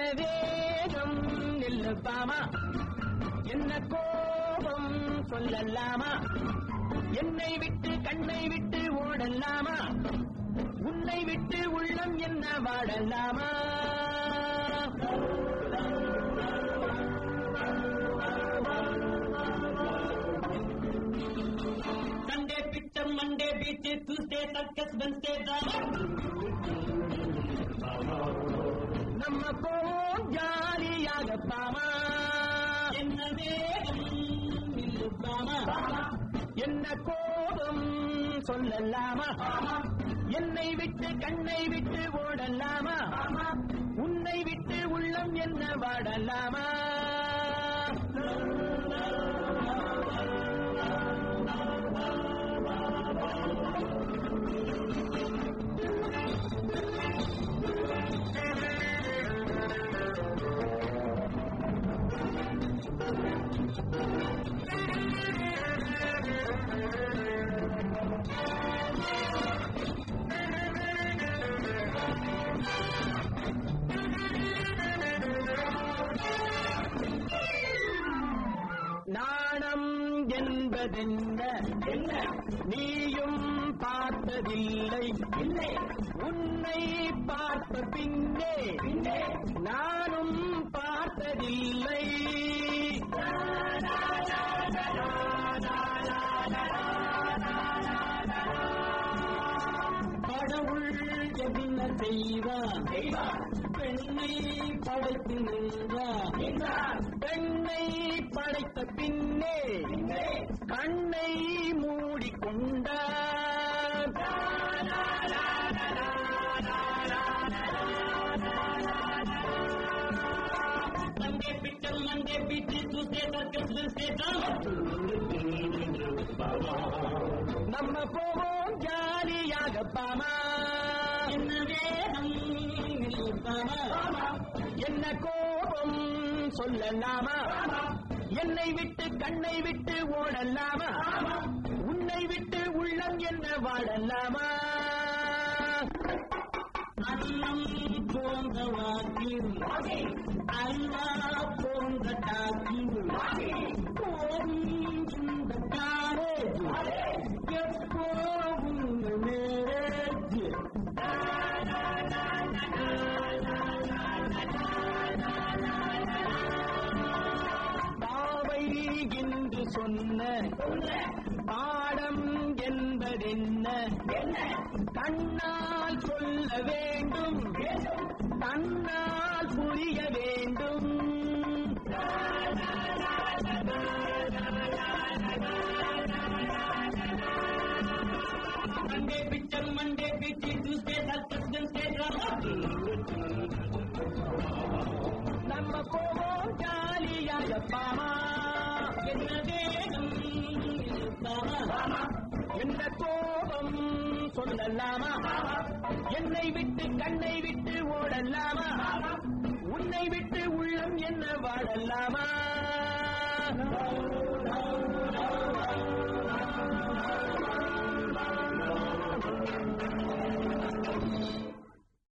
வேகம் நில்லுப்பாமா என்ன கோபம் சொல்லலாமா என்னை விட்டு கண்ணை விட்டு ஓடலாமா உன்னை விட்டு உள்ளம் என்ன வாடலாமா சண்டே பிட்டம் Monday beach Tuesday circus Wednesday நம்ம போவோம் ஜாலியாக பாமா என்ன வேகம் நில்லுப்பாமா என்ன கோபம் சொல்லலாமா என்னை விட்டு கண்ணை விட்டு ஓடலாமா உன்னை விட்டு உள்ளம் என்ன வாடலாமா நாணம் என்பதென்ன என்ன நீயும் பார்த்ததில்லை இல்லை உன்னை பார்த்த பின்னே நானும் பார்த்ததில்லை கடவுள் என்ன செய்வான் பெண்ணை படைத்து நின்றான் பெண்ணை படைத்த பின்னே கண்ணை மூடிக்கொண்டார் மண்டே பிட்டம் Monday beach Tuesday circus Wednesday நம்ம போவோம் ஜாலியாக பாமா என்ன வேகம் நில்லுப்பாமா என்ன கோபம் சொல்லலாமா என்னை விட்டு கண்ணை விட்டு ஓடலாமா உன்னை விட்டு உள்ளம் என்ன வாழலாமா அன்னம் போன்ற வாக்கில் அல்வா போன்ற டாக்கில் போகும் இந்த காலேஜ் எப்போவும் மேரேஜ் பாவை என்று சொன்ன பாடம் என்பதென்ன கண்ணால் சொல்ல வேண்டும் தன்னால் புரிய வேண்டும் மண்டே பிச்சர் மண்டே பிச்சி டூஸ்டே சர்க்கஸ் வென்ஸ்டே நம்ம போவோம் ஜாலியாக பாமா என்ன வேகம் நில்லுப்பாமா? என்ன கோபம் சொல்லலாமா என்னை விட்டு கண்ணை விட்டு ஓடலாமா உன்னை விட்டு உள்ளம் என்ன வாழலாமா